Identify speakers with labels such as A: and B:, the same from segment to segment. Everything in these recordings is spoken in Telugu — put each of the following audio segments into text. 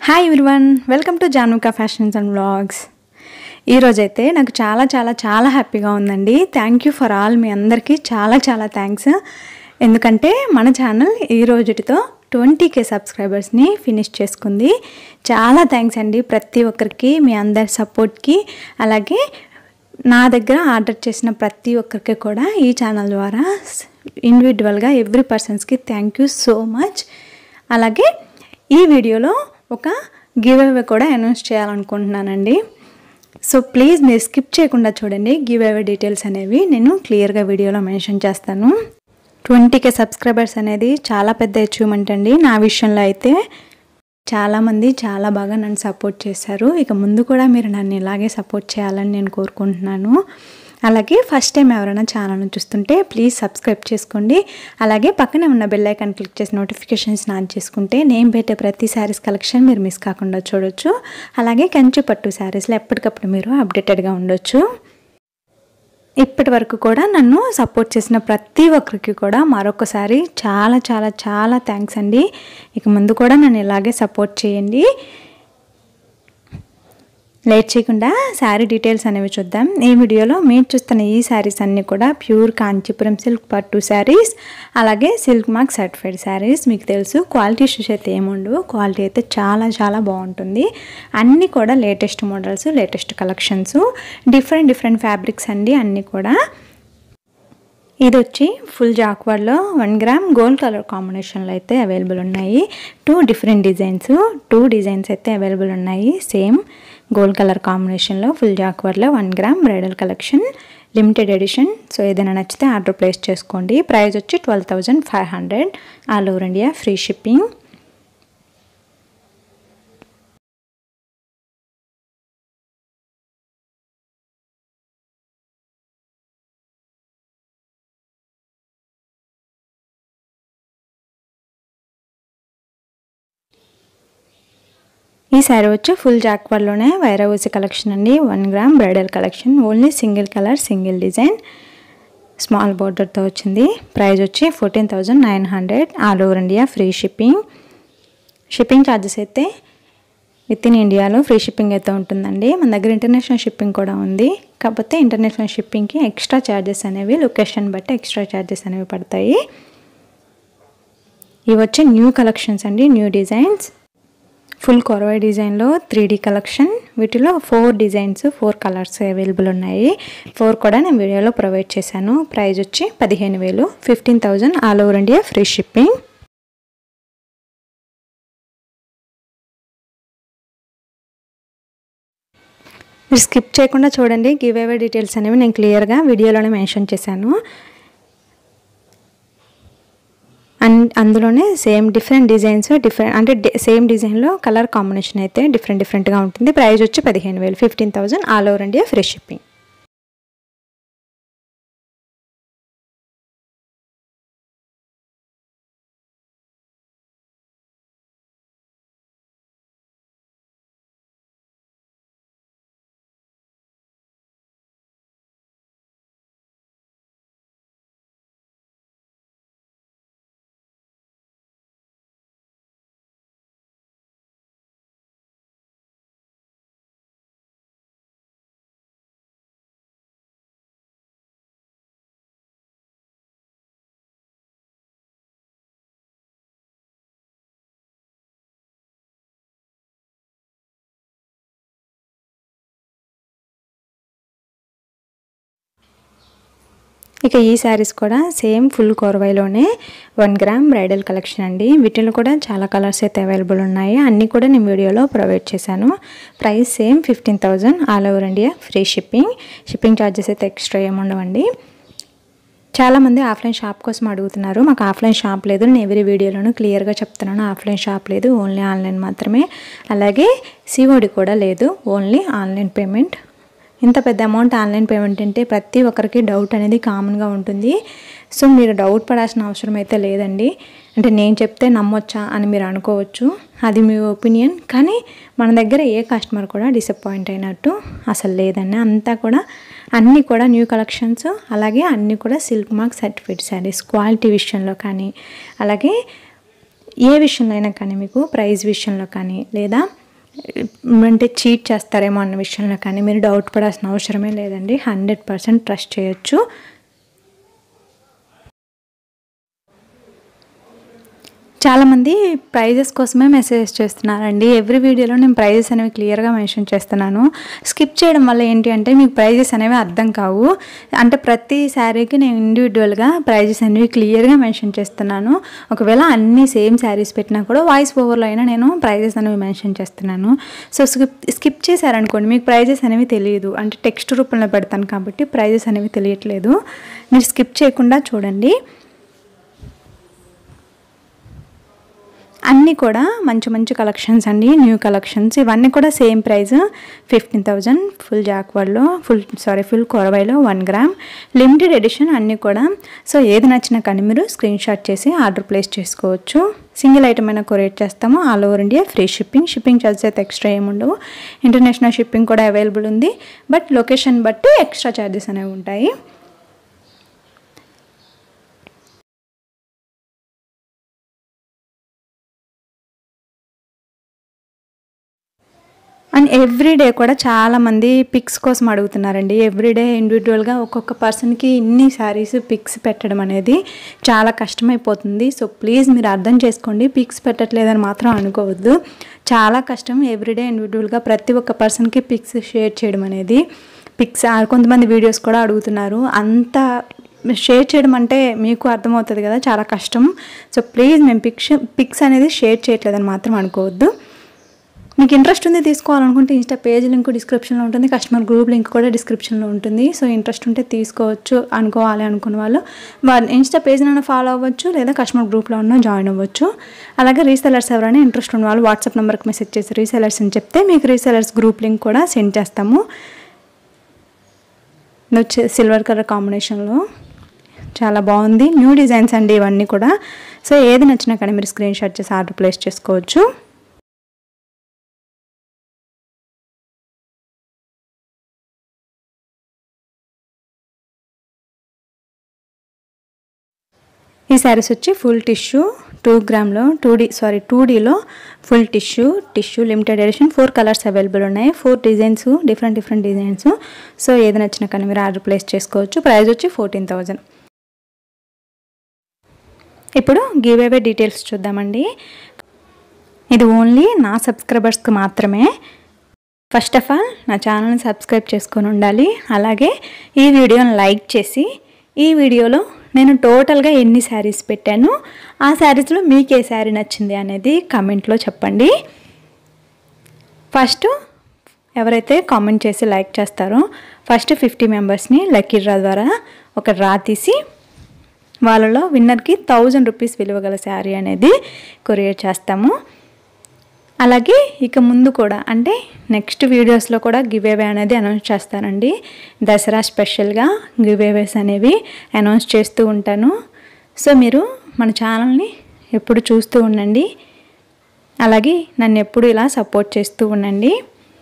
A: hi everyone welcome to Januka fashions and vlogs ఈరోజైతే నాకు చాలా చాలా చాలా హ్యాపీగా ఉందండి థ్యాంక్ యూ ఫర్ ఆల్ మీ అందరికీ చాలా చాలా థ్యాంక్స్ ఎందుకంటే మన ఛానల్ ఈ రోజుటితో ట్వంటీ కే సబ్స్క్రైబర్స్ని ఫినిష్ చేసుకుంది చాలా థ్యాంక్స్ అండి ప్రతి ఒక్కరికి మీ అందరి సపోర్ట్కి అలాగే నా దగ్గర ఆర్డర్ చేసిన ప్రతి ఒక్కరికి కూడా ఈ ఛానల్ ద్వారా ఇండివిజువల్గా ఎవ్రీ పర్సన్స్కి థ్యాంక్ యూ సో మచ్ అలాగే ఈ వీడియోలో ఒక గివ్ అవే కూడా అనౌన్స్ చేయాలనుకుంటున్నానండి సో ప్లీజ్ మీరు స్కిప్ చేయకుండా చూడండి గివ్ అవే డీటెయిల్స్ అనేవి నేను క్లియర్గా వీడియోలో మెన్షన్ చేస్తాను ట్వంటీకే సబ్స్క్రైబర్స్ అనేది చాలా పెద్ద అచీవ్మెంట్ అండి నా విషయంలో అయితే చాలామంది చాలా బాగా నన్ను సపోర్ట్ చేశారు ఇక ముందు కూడా మీరు నన్ను ఇలాగే సపోర్ట్ చేయాలని నేను కోరుకుంటున్నాను అలాగే ఫస్ట్ టైం ఎవరైనా ఛానల్ని చూస్తుంటే ప్లీజ్ సబ్స్క్రైబ్ చేసుకోండి అలాగే పక్కనే ఉన్న బెల్ ఐకాన్ క్లిక్ చేసి నోటిఫికేషన్స్ ఆన్ చేసుకుంటే నేను పెట్టే ప్రతి శారీస్ కలెక్షన్ మీరు మిస్ కాకుండా చూడొచ్చు అలాగే కంచి పట్టు శారీస్లో ఎప్పటికప్పుడు మీరు అప్డేటెడ్గా ఉండొచ్చు ఇప్పటి వరకు కూడా నన్ను సపోర్ట్ చేసిన ప్రతి ఒక్కరికి కూడా మరొకసారి చాలా చాలా చాలా థ్యాంక్స్ అండి ఇక ముందు కూడా నన్ను ఇలాగే సపోర్ట్ చేయండి లేట్ చేయకుండా శారీ డీటెయిల్స్ అనేవి చూద్దాం ఈ వీడియోలో మీరు చూస్తున్న ఈ శారీస్ అన్నీ కూడా ప్యూర్ కాంచీపురం సిల్క్ పట్టు శారీస్ అలాగే సిల్క్ మార్క్ సర్టిఫైడ్ శారీస్ మీకు తెలుసు క్వాలిటీ ఇష్యూస్ అయితే ఏముండవు క్వాలిటీ అయితే చాలా చాలా బాగుంటుంది అన్నీ కూడా latest models latest collections different different fabrics అండి అన్నీ కూడా ఇది వచ్చి ఫుల్ జాక్వర్డ్లో వన్ గ్రామ్ గోల్డ్ కలర్ కాంబినేషన్లో అయితే అవైలబుల్ ఉన్నాయి two different designs two designs అయితే అవైలబుల్ ఉన్నాయి సేమ్ గోల్డ్ కలర్ కాంబినేషన్లో ఫుల్ జాక్వర్డ్లో one gram bridal collection limited edition so ఏదైనా నచ్చితే ఆర్డర్ ప్లేస్ చేసుకోండి ప్రైస్ వచ్చి twelve thousand five hundred all over India free shipping ఈ శారీ వచ్చి ఫుల్ జాక్వర్లోనే వైరవూసి కలెక్షన్ అండి one gram bridal collection only single colour single design small బోర్డర్తో వచ్చింది ప్రైస్ వచ్చి fourteen thousand nine hundred all over India free shipping shipping charges అయితే విత్ ఇన్ ఇండియాలో ఫ్రీ షిప్పింగ్ అయితే ఉంటుందండి మన దగ్గర ఇంటర్నేషనల్ షిప్పింగ్ కూడా ఉంది కాకపోతే ఇంటర్నేషనల్ షిప్పింగ్కి ఎక్స్ట్రా ఛార్జెస్ అనేవి లొకేషన్ బట్టి ఎక్స్ట్రా ఛార్జెస్ అనేవి పడతాయి ఇవి వచ్చి న్యూ కలెక్షన్స్ అండి న్యూ డిజైన్స్ ఫుల్ కొరవై డిజైన్లో త్రీ డీ కలెక్షన్ వీటిలో four designs four colours available ఉన్నాయి ఫోర్ కూడా నేను వీడియోలో ప్రొవైడ్ చేశాను ప్రైస్ వచ్చి పదిహేను వేలు fifteen thousand all over India free shipping మీరు స్కిప్ చేయకుండా చూడండి గివ్ అవే డీటెయిల్స్ అనేవి నేను క్లియర్గా వీడియోలోనే మెన్షన్ చేశాను అండ్ అందులోనే సేమ్ డిఫరెంట్ డిజైన్స్ డిఫరెంట్ అంటే సేమ్ డిజైన్లో కలర్ కాంబినేషన్ అయితే డిఫరెంట్ డిఫరెంట్గా ఉంటుంది ప్రైస్ వచ్చి పదిహేను వేలు fifteen thousand all over India free shipping ఇక ఈ శారీస్ కూడా సేమ్ ఫుల్ కోరవైలోనే వన్ గ్రామ్ బ్రైడల్ కలెక్షన్ అండి వీటిలో కూడా చాలా కలర్స్ అయితే అవైలబుల్ ఉన్నాయి అన్నీ కూడా నేను వీడియోలో ప్రొవైడ్ చేశాను price same fifteen thousand all over India free shipping shipping charges అయితే ఎక్స్ట్రా ఏముండవండి చాలామంది ఆఫ్లైన్ షాప్ కోసం అడుగుతున్నారు మాకు ఆఫ్లైన్ షాప్ లేదు నేను ఎవరి వీడియోలోనూ క్లియర్గా చెప్తున్నాను ఆఫ్లైన్ షాప్ లేదు ఓన్లీ ఆన్లైన్ మాత్రమే అలాగే సిఓడి కూడా లేదు ఓన్లీ ఆన్లైన్ పేమెంట్ ఇంత పెద్ద అమౌంట్ ఆన్లైన్ పేమెంట్ అంటే ప్రతి ఒక్కరికి డౌట్ అనేది కామన్గా ఉంటుంది సో మీరు డౌట్ పడాల్సిన అవసరం అయితే లేదండి అంటే నేను చెప్తే నమ్మొచ్చా అని మీరు అనుకోవచ్చు అది మీ ఒపీనియన్ కానీ మన దగ్గర ఏ కస్టమర్ కూడా డిసప్పాయింట్ అయినట్టు అసలు లేదండి అంతా కూడా అన్నీ కూడా న్యూ కలెక్షన్స్ అలాగే అన్నీ కూడా silk mark certified saris quality విషయంలో కానీ అలాగే ఏ విషయంలో అయినా కానీ మీకు ప్రైజ్ విషయంలో కానీ లేదా అంటే చీట్ చేస్తారేమో అన్న విషయంలో కానీ మీరు డౌట్ పడాల్సిన అవసరమే లేదండి హండ్రెడ్ పర్సెంట్ ట్రస్ట్ చేయొచ్చు చాలామంది ప్రైజెస్ కోసమే మెసేజెస్ చేస్తున్నారండి ఎవ్రీ వీడియోలో నేను ప్రైజెస్ అనేవి క్లియర్గా మెన్షన్ చేస్తున్నాను స్కిప్ చేయడం వల్ల ఏంటి అంటే మీకు ప్రైజెస్ అనేవి అర్థం కావు అంటే ప్రతి శారీకి నేను ఇండివిజువల్గా ప్రైజెస్ అనేవి క్లియర్గా మెన్షన్ చేస్తున్నాను ఒకవేళ అన్ని సేమ్ శారీస్ పెట్టినా కూడా వాయిస్ ఓవర్లో అయినా నేను ప్రైజెస్ అనేవి మెన్షన్ చేస్తున్నాను సో స్కిప్ స్కిప్ చేశారనుకోండి మీకు ప్రైజెస్ అనేవి తెలియదు అంటే టెక్స్ట్ రూపంలో పెడతాను కాబట్టి ప్రైజెస్ అనేవి తెలియట్లేదు మీరు స్కిప్ చేయకుండా చూడండి అన్నీ కూడా మంచి మంచి కలెక్షన్స్ అండి న్యూ కలెక్షన్స్ ఇవన్నీ కూడా same price fifteen thousand full జాక్వర్డ్లో ఫుల్ సారీ ఫుల్ కొరవైలో వన్ గ్రామ్ లిమిటెడ్ ఎడిషన్ అన్నీ కూడా సో ఏది నచ్చినా కానీ మీరు స్క్రీన్ షాట్ చేసి ఆర్డర్ ప్లేస్ చేసుకోవచ్చు సింగిల్ ఐటమ్ అయినా కొరియర్ చేస్తాము all over India free shipping shipping charges అయితే ఎక్స్ట్రా ఏముండవు ఇంటర్నేషనల్ షిప్పింగ్ కూడా అవైలబుల్ ఉంది బట్ లొకేషన్ బట్టి ఎక్స్ట్రా ఛార్జెస్ అనేవి ఉంటాయి అండ్ ఎవ్రీ డే కూడా చాలామంది పిక్స్ కోసం అడుగుతున్నారండి ఎవ్రీ డే ఇండివిజువల్గా ఒక్కొక్క పర్సన్కి ఇన్ని శారీస్ పిక్స్ పెట్టడం అనేది చాలా కష్టమైపోతుంది సో ప్లీజ్ మీరు అర్థం చేసుకోండి పిక్స్ పెట్టట్లేదని మాత్రం అనుకోవద్దు చాలా కష్టం ఎవ్రీడే ఇండివిజువల్గా ప్రతి ఒక్క పర్సన్కి పిక్స్ షేర్ చేయడం అనేది పిక్స్ కొంతమంది వీడియోస్ కూడా అడుగుతున్నారు అంత షేర్ చేయడం అంటే మీకు అర్థమవుతుంది కదా చాలా కష్టం సో ప్లీజ్ మేము పిక్స్ పిక్స్ అనేది షేర్ చేయట్లేదని మాత్రం అనుకోవద్దు మీకు ఇంట్రెస్ట్ ఉంది తీసుకోవాలనుకుంటే ఇన్స్టా పేజ్ లింక్ డిస్క్రిప్షన్లో ఉంటుంది కస్టమర్ గ్రూప్ లింక్ కూడా డిస్క్రిప్షన్లో ఉంటుంది సో ఇంట్రెస్ట్ ఉంటే తీసుకోవచ్చు అనుకోవాలి అనుకున్న వాళ్ళు వాళ్ళ ఇన్స్టా పేజ్నైనా ఫాలో అవ్వచ్చు లేదా కస్టమర్ గ్రూప్లో ఉన్న జాయిన్ అవ్వచ్చు అలాగే రీసెలర్స్ ఎవరైనా ఇంట్రెస్ట్ ఉన్న వాళ్ళు వాట్సాప్ నెంబర్కి మెసేజ్ చేసి రీసెలర్స్ అని చెప్తే మీకు రీసెలర్స్ గ్రూప్ లింక్ కూడా సెండ్ చేస్తాము వచ్చే సిల్వర్ కలర్ కాంబినేషన్లో చాలా బాగుంది న్యూ డిజైన్స్ అండి ఇవన్నీ కూడా సో ఏది నచ్చినా కానీ మీరు స్క్రీన్ షాట్ చేసి ఆర్డర్ ప్లేస్ చేసుకోవచ్చు ఈ శారీస్ వచ్చి ఫుల్ టిష్యూ టూ గ్రామ్లో టూ డీ సారీ టూ డీలో full tissue tissue limited edition four colours available ఉన్నాయి four designs different different designs so ఏది నచ్చినా కానీ మీరు ఆర్డర్ ప్లేస్ చేసుకోవచ్చు ప్రైస్ వచ్చి ఫోర్టీన్ థౌజండ్ ఇప్పుడు గివ్ అవే డీటెయిల్స్ చూద్దామండి ఇది ఓన్లీ నా సబ్స్క్రైబర్స్కి మాత్రమే ఫస్ట్ ఆఫ్ ఆల్ నా ఛానల్ని సబ్స్క్రైబ్ చేసుకొని ఉండాలి అలాగే ఈ వీడియోని లైక్ చేసి ఈ వీడియోలో నేను టోటల్గా ఎన్ని శారీస్ పెట్టాను ఆ శారీస్లో మీకు ఏ శారీ నచ్చింది అనేది కామెంట్లో చెప్పండి ఫస్ట్ ఎవరైతే కామెంట్ చేసి లైక్ చేస్తారో ఫస్ట్ ఫిఫ్టీ మెంబర్స్ని లక్కీ డ్రా ద్వారా ఒక డ్రా తీసి వాళ్ళలో విన్నర్కి థౌజండ్ రూపీస్ విలువ గల శారీ అనేది కొరియర్ చేస్తాము అలాగే ఇక ముందు కూడా అంటే నెక్స్ట్ వీడియోస్లో కూడా గివ్ అవే అనేది అనౌన్స్ చేస్తానండి దసరా స్పెషల్గా గివ్ అవేస్ అనేవి అనౌన్స్ చేస్తూ ఉంటాను సో మీరు మన ఛానల్ని ఎప్పుడు చూస్తూ ఉండండి అలాగే నన్ను ఎప్పుడు ఇలా సపోర్ట్ చేస్తూ ఉండండి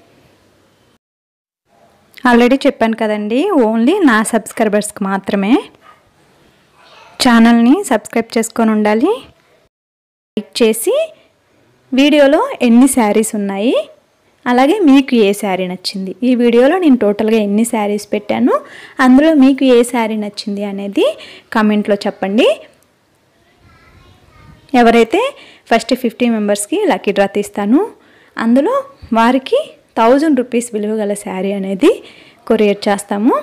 A: ఆల్రెడీ చెప్పాను కదండి ఓన్లీ నా సబ్స్క్రైబర్స్కి మాత్రమే ఛానల్ని సబ్స్క్రైబ్ చేసుకొని ఉండాలి లైక్ చేసి వీడియోలో ఎన్ని శారీస్ ఉన్నాయి అలాగే మీకు ఏ శారీ నచ్చింది ఈ వీడియోలో నేను టోటల్గా ఎన్ని శారీస్ పెట్టాను అందులో మీకు ఏ శారీ నచ్చింది అనేది కామెంట్లో చెప్పండి ఎవరైతే ఫస్ట్ ఫిఫ్టీ మెంబర్స్కి లక్కీ డ్రా తీస్తాను అందులో వారికి థౌజండ్ రూపీస్ విలువ గల శారీ అనేది కొరియర్ చేస్తాము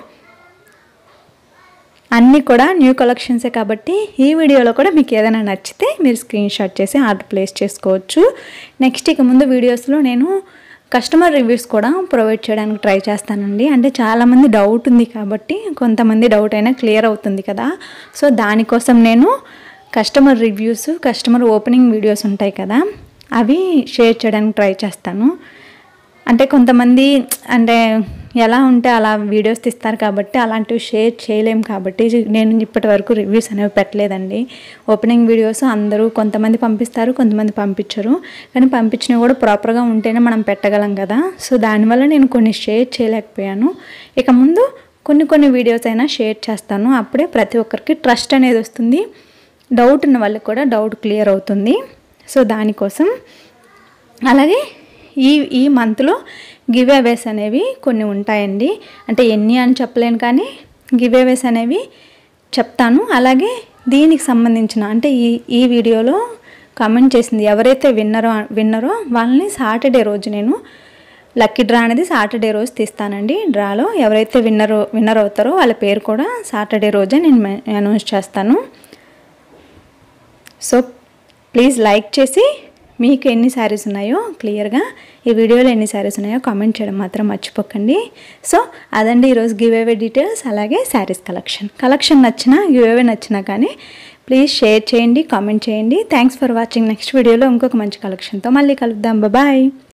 A: అన్నీ కూడా న్యూ కలెక్షన్సే కాబట్టి ఈ వీడియోలో కూడా మీకు ఏదైనా నచ్చితే మీరు స్క్రీన్ షాట్ చేసి ఆర్డర్ ప్లేస్ చేసుకోవచ్చు నెక్స్ట్ ఇక ముందు వీడియోస్లో నేను కస్టమర్ రివ్యూస్ కూడా ప్రొవైడ్ చేయడానికి ట్రై చేస్తానండి అంటే చాలామంది డౌట్ ఉంది కాబట్టి కొంతమంది డౌట్ అయినా క్లియర్ అవుతుంది కదా సో దానికోసం నేను customer reviews customer opening videos ఉంటాయి కదా అవి షేర్ చేయడానికి ట్రై చేస్తాను అంటే కొంతమంది అంటే ఎలా ఉంటే అలా వీడియోస్ తీస్తారు కాబట్టి అలాంటివి షేర్ చేయలేం కాబట్టి నేను ఇప్పటి వరకు రివ్యూస్ అనేవి పెట్టలేదండి ఓపెనింగ్ వీడియోస్ అందరూ కొంతమంది పంపిస్తారు కొంతమంది పంపించరు కానీ పంపించినవి కూడా ప్రాపర్గా ఉంటేనే మనం పెట్టగలం కదా సో దానివల్ల నేను కొన్ని షేర్ చేయలేకపోయాను ఇక ముందు కొన్ని కొన్ని వీడియోస్ అయినా షేర్ చేస్తాను అప్పుడే ప్రతి ఒక్కరికి ట్రస్ట్ అనేది వస్తుంది డౌట్ ఉన్న వాళ్ళకి కూడా డౌట్ క్లియర్ అవుతుంది సో దానికోసం అలాగే ఈ ఈ మంత్లో గివ్ అవేస్ అనేవి కొన్ని ఉంటాయండి అంటే ఎన్ని అని చెప్పలేను కానీ గివ్ అవేస్ అనేవి చెప్తాను అలాగే దీనికి సంబంధించిన అంటే ఈ ఈ వీడియోలో కామెంట్ చేసింది ఎవరైతే విన్నరో విన్నరో వాళ్ళని సాటర్డే రోజు నేను లక్కీ డ్రా అనేది సాటర్డే రోజు తీస్తానండి డ్రాలో ఎవరైతే విన్నరో విన్నర్ అవుతారో వాళ్ళ పేరు కూడా సాటర్డే రోజే నేను అనౌన్స్ చేస్తాను సో ప్లీజ్ లైక్ చేసి మీకు ఎన్ని శారీస్ ఉన్నాయో క్లియర్గా ఈ వీడియోలో ఎన్ని శారీస్ ఉన్నాయో కామెంట్ చేయడం మాత్రం మర్చిపోకండి సో అదండి ఈరోజు గివ్ అవే డీటెయిల్స్ అలాగే శారీస్ కలెక్షన్ కలెక్షన్ నచ్చినా గివ్ అవే నచ్చినా కానీ ప్లీజ్ షేర్ చేయండి కామెంట్ చేయండి థ్యాంక్స్ ఫర్ వాచింగ్ నెక్స్ట్ వీడియోలో ఇంకొక మంచి కలెక్షన్తో మళ్ళీ కలుద్దాం బాయ్